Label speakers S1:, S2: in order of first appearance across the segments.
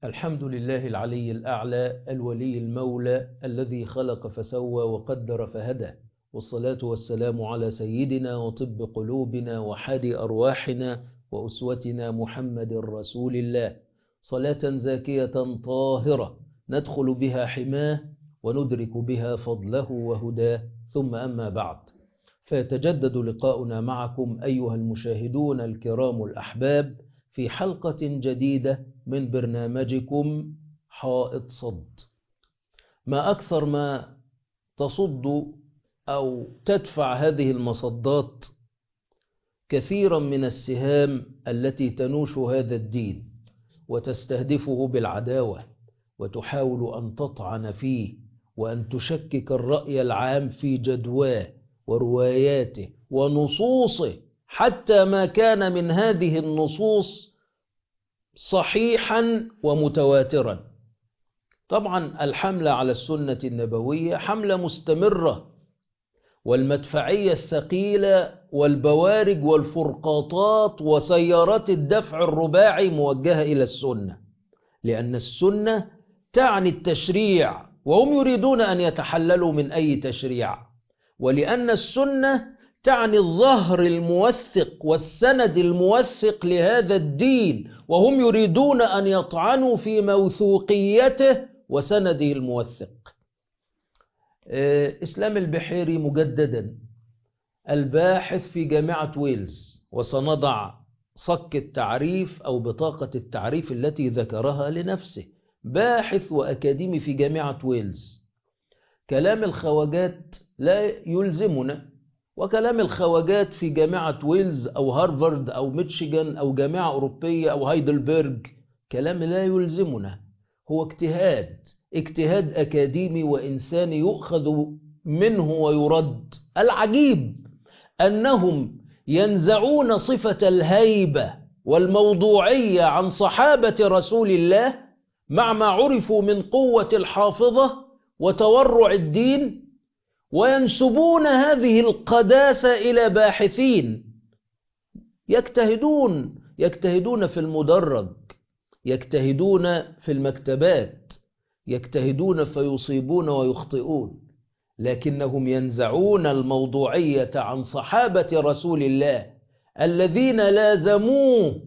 S1: الحمد لله العلي الأعلى الولي المولى الذي خلق فسوى وقدر فهدى والصلاة والسلام على سيدنا وطب قلوبنا وحادي أرواحنا وأسوتنا محمد رسول الله صلاة زاكية طاهرة ندخل بها حماه وندرك بها فضله وهداه ثم أما بعد فيتجدد لقاؤنا معكم أيها المشاهدون الكرام الأحباب في حلقة جديدة من برنامجكم حائط صد ما أكثر ما تصد أو تدفع هذه المصدات كثيرا من السهام التي تنوش هذا الدين وتستهدفه بالعداوة وتحاول أن تطعن فيه وأن تشكك الرأي العام في جدواه ورواياته ونصوصه حتى ما كان من هذه النصوص صحيحا ومتواترا طبعا الحملة على السنة النبوية حملة مستمرة والمدفعية الثقيلة والبوارج والفرقاطات وسيارات الدفع الرباعي موجهة إلى السنة لأن السنة تعني التشريع وهم يريدون أن يتحللوا من أي تشريع ولأن السنة تعني الظهر الموثق والسند الموثق لهذا الدين وهم يريدون أن يطعنوا في موثوقيته وسنده الموثق إسلام البحيري مجددا الباحث في جامعة ويلز وسنضع صك التعريف أو بطاقة التعريف التي ذكرها لنفسه باحث وأكاديمي في جامعة ويلز كلام الخواجات لا يلزمنا وكلام الخواجات في جامعة ويلز أو هارفارد أو ميتشيغان أو جامعة أوروبية أو هايدلبرج كلام لا يلزمنا هو اجتهاد اجتهاد أكاديمي وإنساني يؤخذ منه ويرد العجيب أنهم ينزعون صفة الهيبة والموضوعية عن صحابة رسول الله مع ما عرفوا من قوة الحافظة وتورع الدين وينسبون هذه القداسة إلى باحثين يجتهدون يجتهدون في المدرج يجتهدون في المكتبات يجتهدون فيصيبون ويخطئون لكنهم ينزعون الموضوعية عن صحابة رسول الله الذين لازموه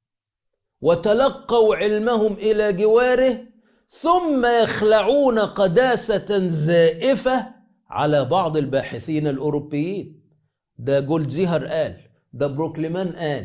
S1: وتلقوا علمهم إلى جواره ثم يخلعون قداسة زائفة على بعض الباحثين الأوروبيين ده جولدزيهر قال ده بروكليمان قال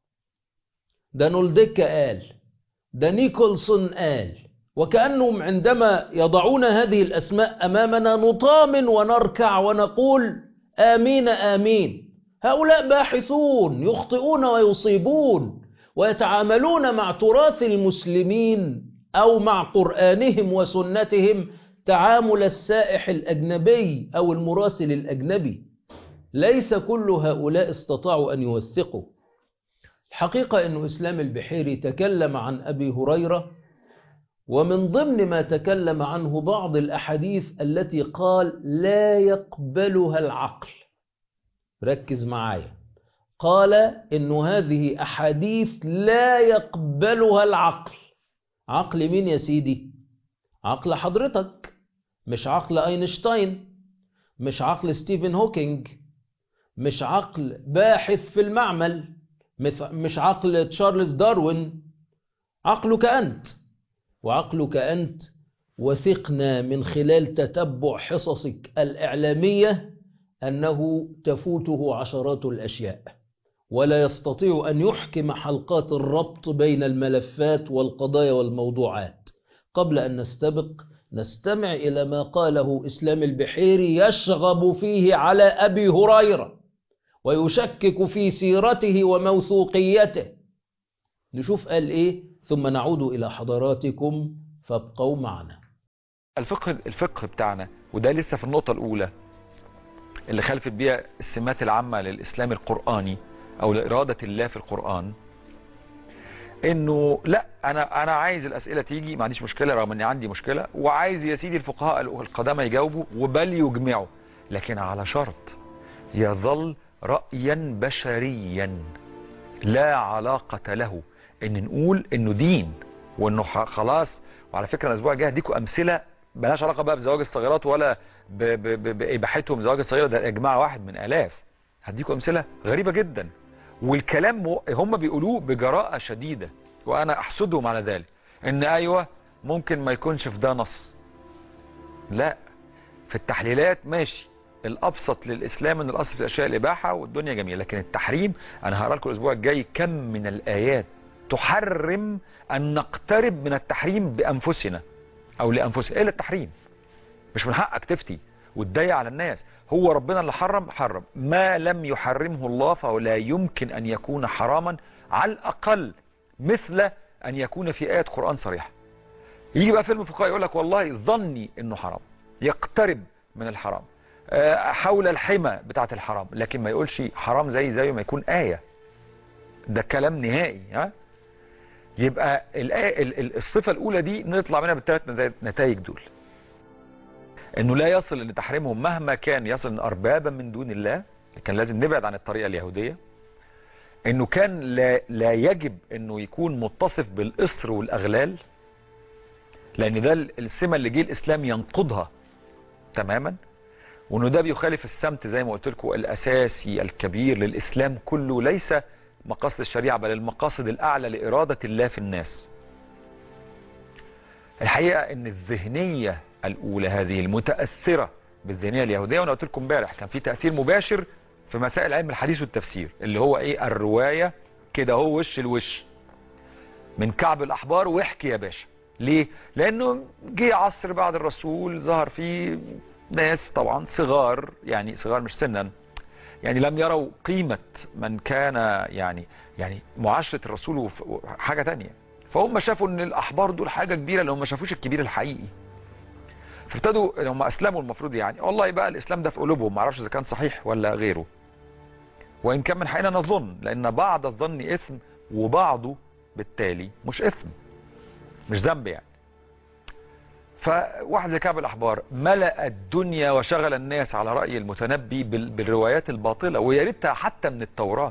S1: ده نولديكا قال ده نيكولسون قال وكأنهم عندما يضعون هذه الأسماء أمامنا نطامن ونركع ونقول آمين آمين هؤلاء باحثون يخطئون ويصيبون ويتعاملون مع تراث المسلمين أو مع قرآنهم وسنتهم تعامل السائح الأجنبي أو المراسل الأجنبي ليس كل هؤلاء استطاعوا أن يوثقوا الحقيقة أن إسلام البحيري تكلم عن أبي هريرة ومن ضمن ما تكلم عنه بعض الأحاديث التي قال لا يقبلها العقل ركز معايا قال إن هذه أحاديث لا يقبلها العقل عقل مين يا سيدي عقل حضرتك مش عقل أينشتاين مش عقل ستيفن هوكينج مش عقل باحث في المعمل مش عقل تشارلز داروين عقلك أنت وعقلك أنت وثقنا من خلال تتبع حصصك الإعلامية أنه تفوته عشرات الأشياء ولا يستطيع أن يحكم حلقات الربط بين الملفات والقضايا والموضوعات قبل أن نستبق نستمع إلى ما قاله إسلام البحيري يشغب فيه على أبي هريرة ويشكك في سيرته وموثوقيته نشوف قال إيه ثم نعود إلى حضراتكم فابقوا معنا
S2: الفقه الفقه بتاعنا وده لسه في النقطة الأولى اللي خلفت بيها السمات العامة للإسلام القرآني أو لإرادة الله في القرآن انه لا انا انا عايز الاسئله تيجي ما عنديش مشكله رغم اني عندي مشكله وعايز يا سيدي الفقهاء القدامى يجاوبوا وبل يجمعوا لكن على شرط يظل رايا بشريا لا علاقه له ان نقول انه دين وانه ح- خلاص وعلى فكره الاسبوع الجاي هديكم امثله ملهاش علاقه بقى بزواج الصغيرات ولا ب- ب- ب- باباحتهم زواج الصغيره ده اجماع واحد من الاف هديكم امثله غريبه جدا والكلام مو- هم بيقولوه بجراءه شديده وانا احسدهم على ذلك ان ايوه ممكن ما يكونش في ده نص لا في التحليلات ماشي الابسط للاسلام ان الاصل في الاشياء الاباحه والدنيا جميله لكن التحريم انا هقرا لكم الاسبوع الجاي كم من الايات تحرم ان نقترب من التحريم بانفسنا او لانفسنا الا التحريم مش من حقك تفتي وتضيق على الناس هو ربنا اللي حرم حرم ما لم يحرمه الله فهو لا يمكن ان يكون حراما على الاقل مثل ان يكون في ايه قران صريحه يجي بقى فيلم فقهاء يقول لك والله ظني انه حرام يقترب من الحرام آه، حول الحمى بتاعت الحرام لكن ما يقولش حرام زي زي ما يكون آية ده كلام نهائي ها يبقى الآية ال- ال- الصفة الأولى دي نطلع منها بالثلاث نتائج دول انه لا يصل ان تحريمهم مهما كان يصل ان اربابا من دون الله كان لازم نبعد عن الطريقة اليهودية انه كان لا, لا يجب انه يكون متصف بالاسر والاغلال لان ده السمة اللي جه الاسلام ينقضها تماما وانه ده بيخالف السمت زي ما قلت لكم الاساسي الكبير للاسلام كله ليس مقاصد الشريعه بل المقاصد الاعلى لاراده الله في الناس. الحقيقه ان الذهنيه الاولى هذه المتاثره بالذهنيه اليهوديه وانا قلت لكم امبارح كان في تاثير مباشر في مسائل علم الحديث والتفسير اللي هو ايه الروايه كده هو وش الوش من كعب الاحبار واحكي يا باشا ليه لانه جه عصر بعد الرسول ظهر فيه ناس طبعا صغار يعني صغار مش سنا يعني لم يروا قيمة من كان يعني يعني معاشرة الرسول وف- حاجة تانية فهم شافوا ان الاحبار دول حاجة كبيرة لان هم ما شافوش الكبير الحقيقي فابتدوا هم اسلموا المفروض يعني والله بقى الاسلام ده في قلوبهم ما اعرفش اذا كان صحيح ولا غيره وان كان من حقنا نظن لان بعض الظن اثم وبعضه بالتالي مش اثم مش ذنب يعني فواحد زي كعب الأحبار ملأ الدنيا وشغل الناس على رأي المتنبي بال- بالروايات الباطلة ويا ريتها حتى من التوراة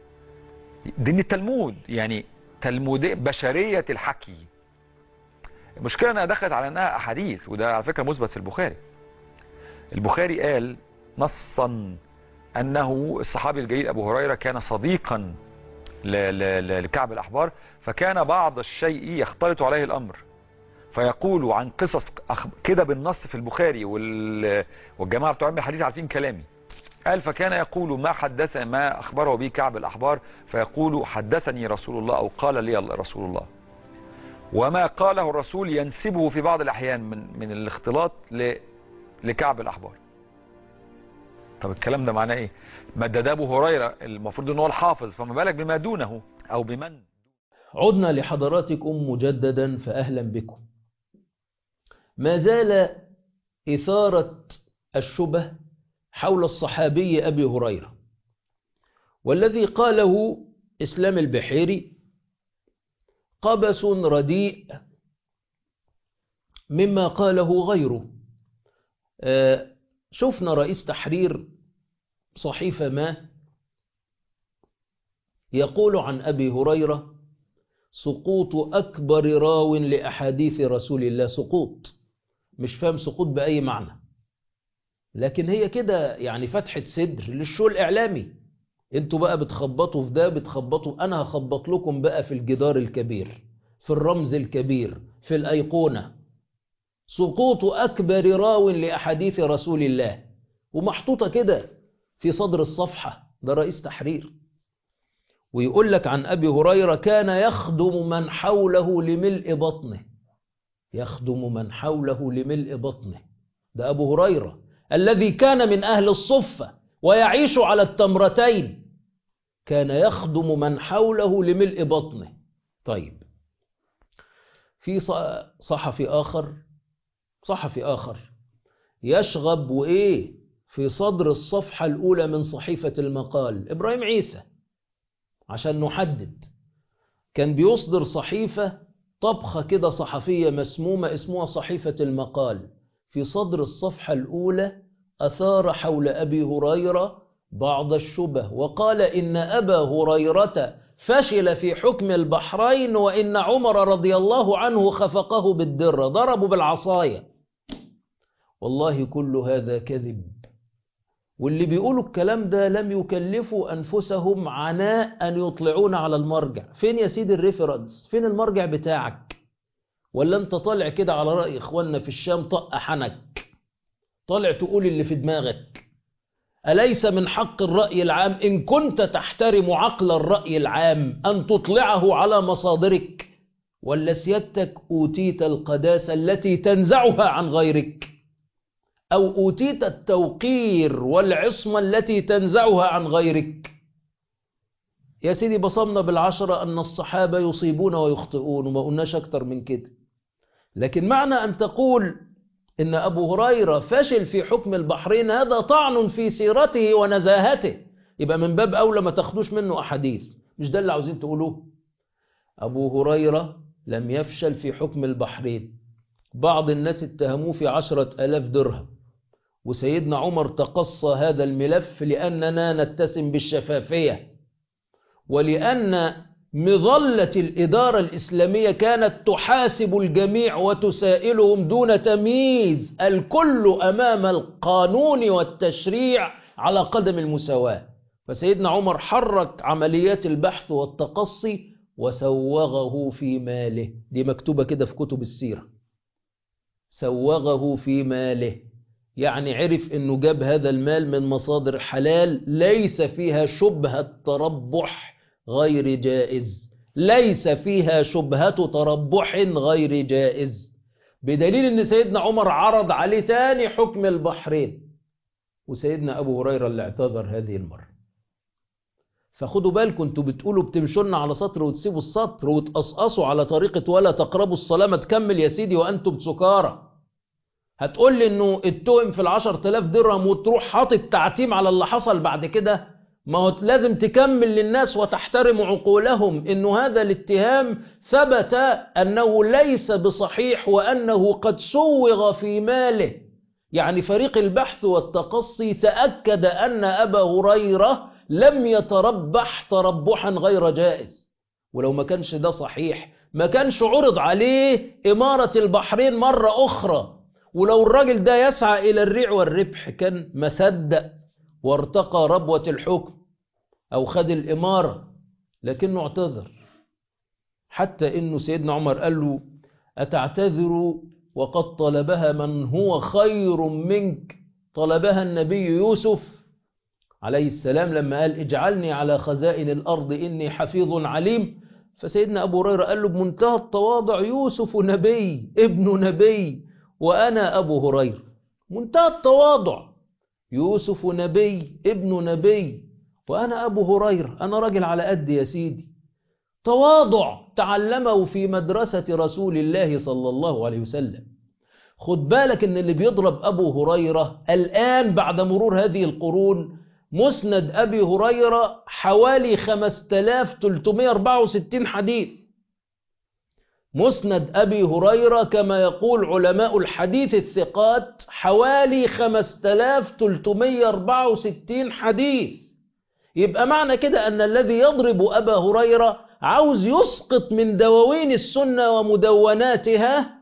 S2: دي من التلمود يعني تلمودية بشرية الحكي المشكلة انها دخلت على انها احاديث وده على فكرة مثبت في البخاري البخاري قال نصا انه الصحابي الجليل ابو هريرة كان صديقا ل- ل- ل- لكعب الأحبار فكان بعض الشيء يختلط عليه الأمر فيقول عن قصص أخ- كده بالنص في البخاري وال... والجماعة بتوع علم الحديث عارفين كلامي قال فكان يقول ما حدث ما أخبره به كعب الأحبار فيقول حدثني رسول الله أو قال لي رسول الله وما قاله الرسول ينسبه في بعض الأحيان من, من الاختلاط ل... لكعب الأحبار طب الكلام ده معناه ايه ما ده ده ابو هريره المفروض ان هو الحافظ فما بالك بما دونه او بمن
S1: عدنا لحضراتكم مجددا فأهلا بكم ما زال إثارة الشبه حول الصحابي أبي هريرة والذي قاله إسلام البحيري قبس رديء مما قاله غيره آه، شفنا رئيس تحرير صحيفة ما يقول عن أبي هريرة سقوط أكبر راو لأحاديث رسول الله سقوط مش فاهم سقوط بأي معنى لكن هي كده يعني فتحة صدر للشو الإعلامي انتوا بقى بتخبطوا في ده بتخبطوا أنا هخبط لكم بقى في الجدار الكبير في الرمز الكبير في الأيقونة سقوط أكبر راو لأحاديث رسول الله ومحطوطة كده في صدر الصفحة ده رئيس تحرير ويقول لك عن أبي هريرة كان يخدم من حوله لملء بطنه يخدم من حوله لملء بطنه ده أبو هريرة الذي كان من أهل الصفة ويعيش على التمرتين كان يخدم من حوله لملء بطنه طيب في صحفي آخر صحفي آخر يشغب وإيه في صدر الصفحة الأولى من صحيفة المقال إبراهيم عيسى عشان نحدد كان بيصدر صحيفة طبخة كده صحفية مسمومة اسمها صحيفة المقال في صدر الصفحة الأولى أثار حول أبي هريرة بعض الشبه وقال إن أبا هريرة فشل في حكم البحرين وإن عمر رضي الله عنه خفقه بالدرة ضربوا بالعصاية والله كل هذا كذب واللي بيقولوا الكلام ده لم يكلفوا أنفسهم عناء أن يطلعون على المرجع فين يا سيدي الريفرنس فين المرجع بتاعك ولا انت طالع كده على رأي إخواننا في الشام طق حنك طالع تقول اللي في دماغك أليس من حق الرأي العام إن كنت تحترم عقل الرأي العام أن تطلعه على مصادرك ولا سيادتك أوتيت القداسة التي تنزعها عن غيرك أو أوتيت التوقير والعصمة التي تنزعها عن غيرك يا سيدي بصمنا بالعشرة أن الصحابة يصيبون ويخطئون وما قلناش أكتر من كده لكن معنى أن تقول إن أبو هريرة فشل في حكم البحرين هذا طعن في سيرته ونزاهته يبقى من باب أولى ما تاخدوش منه أحاديث مش ده اللي عاوزين تقولوه أبو هريرة لم يفشل في حكم البحرين بعض الناس اتهموه في عشرة ألاف درهم وسيدنا عمر تقصى هذا الملف لأننا نتسم بالشفافية ولأن مظلة الإدارة الإسلامية كانت تحاسب الجميع وتسائلهم دون تمييز الكل أمام القانون والتشريع على قدم المساواة فسيدنا عمر حرك عمليات البحث والتقصي وسوغه في ماله دي مكتوبة كده في كتب السيرة سوغه في ماله يعني عرف انه جاب هذا المال من مصادر حلال ليس فيها شبهة تربح غير جائز ليس فيها شبهة تربح غير جائز بدليل ان سيدنا عمر عرض عليه تاني حكم البحرين وسيدنا ابو هريرة اللي اعتذر هذه المرة فخدوا بالكم انتوا بتقولوا بتمشوا على سطر وتسيبوا السطر وتقصقصوا على طريقة ولا تقربوا الصلاة ما تكمل يا سيدي وانتم سكارى هتقول لي انه اتهم في العشر تلاف درهم وتروح حاطط تعتيم على اللي حصل بعد كده ما هو لازم تكمل للناس وتحترم عقولهم انه هذا الاتهام ثبت انه ليس بصحيح وانه قد سوغ في ماله يعني فريق البحث والتقصي تأكد ان ابا هريرة لم يتربح تربحا غير جائز ولو ما كانش ده صحيح ما كانش عرض عليه إمارة البحرين مرة أخرى ولو الراجل ده يسعى إلى الريع والربح كان مصدق وارتقى ربوة الحكم أو خد الإمارة لكنه اعتذر حتى إنه سيدنا عمر قال له أتعتذر وقد طلبها من هو خير منك طلبها النبي يوسف عليه السلام لما قال اجعلني على خزائن الأرض إني حفيظ عليم فسيدنا أبو هريرة قال له بمنتهى التواضع يوسف نبي ابن نبي وأنا أبو هريرة منتهى التواضع يوسف نبي ابن نبي وأنا أبو هريرة أنا راجل على قد يا سيدي تواضع تعلمه في مدرسة رسول الله صلى الله عليه وسلم خد بالك ان اللي بيضرب أبو هريرة الآن بعد مرور هذه القرون مسند أبي هريرة حوالي 5364 حديث مسند أبي هريرة كما يقول علماء الحديث الثقات حوالي 5364 حديث يبقى معنى كده أن الذي يضرب أبا هريرة عاوز يسقط من دواوين السنة ومدوناتها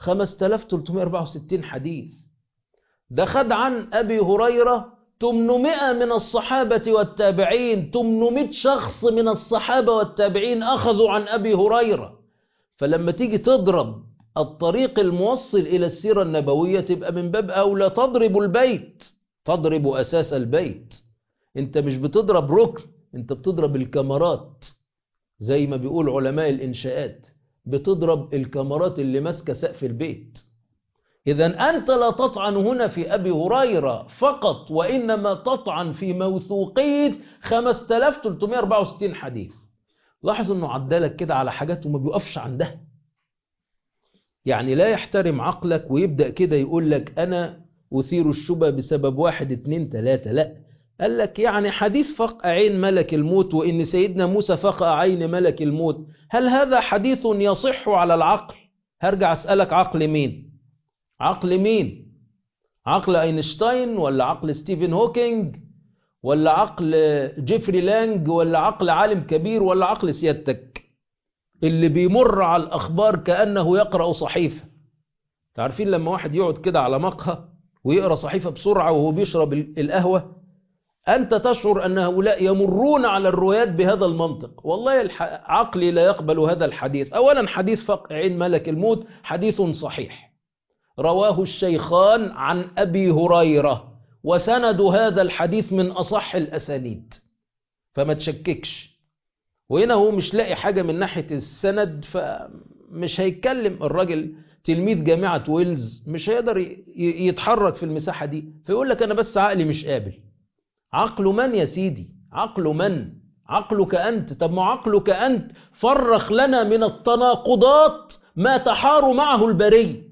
S1: 5364 حديث ده خد عن أبي هريرة 800 من الصحابة والتابعين 800 شخص من الصحابة والتابعين أخذوا عن أبي هريرة فلما تيجي تضرب الطريق الموصل إلى السيرة النبوية تبقى من باب أولى تضرب البيت تضرب أساس البيت انت مش بتضرب ركن انت بتضرب الكاميرات زي ما بيقول علماء الإنشاءات بتضرب الكاميرات اللي ماسكة سقف البيت إذا أنت لا تطعن هنا في أبي هريرة فقط وإنما تطعن في موثوقية 5364 حديث لاحظ أنه عدلك كده على حاجات وما بيقفش عندها يعني لا يحترم عقلك ويبدأ كده يقول لك أنا أثير الشبه بسبب واحد اتنين تلاتة لا قال لك يعني حديث فقع عين ملك الموت وإن سيدنا موسى فقع عين ملك الموت هل هذا حديث يصح على العقل هرجع أسألك عقل مين عقل مين عقل أينشتاين ولا عقل ستيفن هوكينج ولا عقل جيفري لانج ولا عقل عالم كبير ولا عقل سيادتك اللي بيمر على الأخبار كأنه يقرأ صحيفة تعرفين لما واحد يقعد كده على مقهى ويقرأ صحيفة بسرعة وهو بيشرب القهوة أنت تشعر أن هؤلاء يمرون على الروايات بهذا المنطق والله الح... عقلي لا يقبل هذا الحديث أولا حديث فقع عين ملك الموت حديث صحيح رواه الشيخان عن أبي هريرة وسند هذا الحديث من أصح الأسانيد فما تشككش وهنا هو مش لاقي حاجة من ناحية السند فمش هيتكلم الراجل تلميذ جامعة ويلز مش هيقدر يتحرك في المساحة دي فيقول لك أنا بس عقلي مش قابل عقل من يا سيدي عقل من عقلك أنت طب ما عقلك أنت فرخ لنا من التناقضات ما تحار معه البري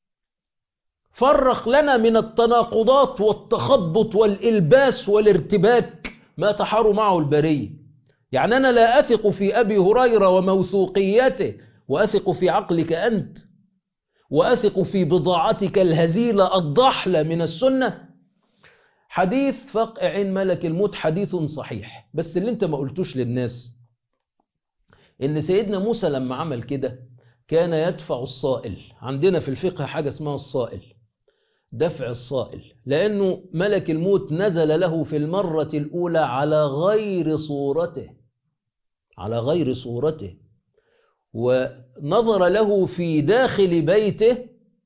S1: فرخ لنا من التناقضات والتخبط والإلباس والارتباك ما تحار معه البري يعني أنا لا أثق في أبي هريرة وموثوقيته وأثق في عقلك أنت وأثق في بضاعتك الهزيلة الضحلة من السنة حديث فقع عين ملك الموت حديث صحيح بس اللي انت ما قلتوش للناس ان سيدنا موسى لما عمل كده كان يدفع الصائل عندنا في الفقه حاجة اسمها الصائل دفع الصائل لأنه ملك الموت نزل له في المرة الأولى على غير صورته على غير صورته ونظر له في داخل بيته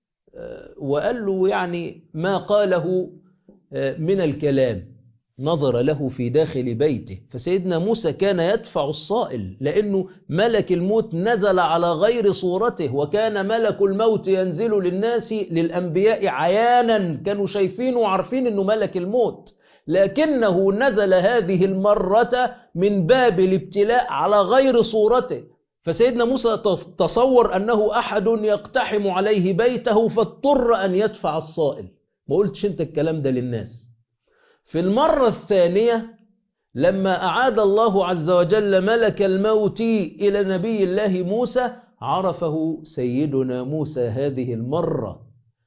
S1: وقال له يعني ما قاله من الكلام نظر له في داخل بيته فسيدنا موسى كان يدفع الصائل لأنه ملك الموت نزل على غير صورته وكان ملك الموت ينزل للناس للأنبياء عيانا كانوا شايفين وعارفين أنه ملك الموت لكنه نزل هذه المرة من باب الابتلاء على غير صورته فسيدنا موسى تصور أنه أحد يقتحم عليه بيته فاضطر أن يدفع الصائل ما قلتش انت الكلام ده للناس في المرة الثانية لما أعاد الله عز وجل ملك الموت إلى نبي الله موسى عرفه سيدنا موسى هذه المرة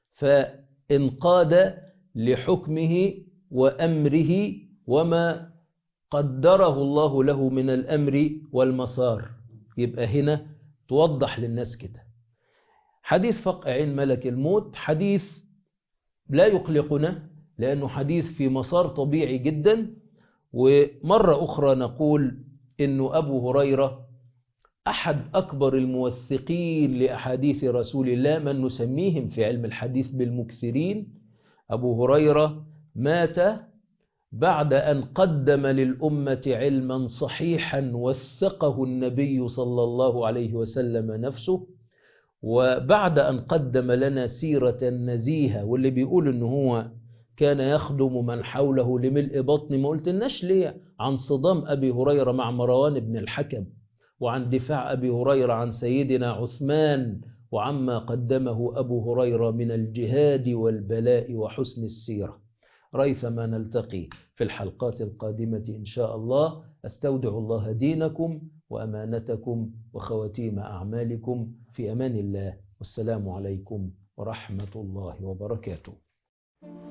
S1: فانقاد لحكمه وأمره وما قدره الله له من الأمر والمسار يبقى هنا توضح للناس كده حديث فقع عين ملك الموت حديث لا يقلقنا لأنه حديث في مسار طبيعي جدا ومرة أخرى نقول أنه أبو هريرة أحد أكبر الموثقين لأحاديث رسول الله من نسميهم في علم الحديث بالمكثرين أبو هريرة مات بعد أن قدم للأمة علما صحيحا وثقه النبي صلى الله عليه وسلم نفسه وبعد أن قدم لنا سيرة نزيهة واللي بيقول أنه هو كان يخدم من حوله لملء بطن ما قلتلناش ليه عن صدام أبي هريرة مع مروان بن الحكم وعن دفاع أبي هريرة عن سيدنا عثمان وعما قدمه أبو هريرة من الجهاد والبلاء وحسن السيرة ريثما نلتقي في الحلقات القادمة إن شاء الله أستودع الله دينكم وأمانتكم وخواتيم أعمالكم في أمان الله والسلام عليكم ورحمة الله وبركاته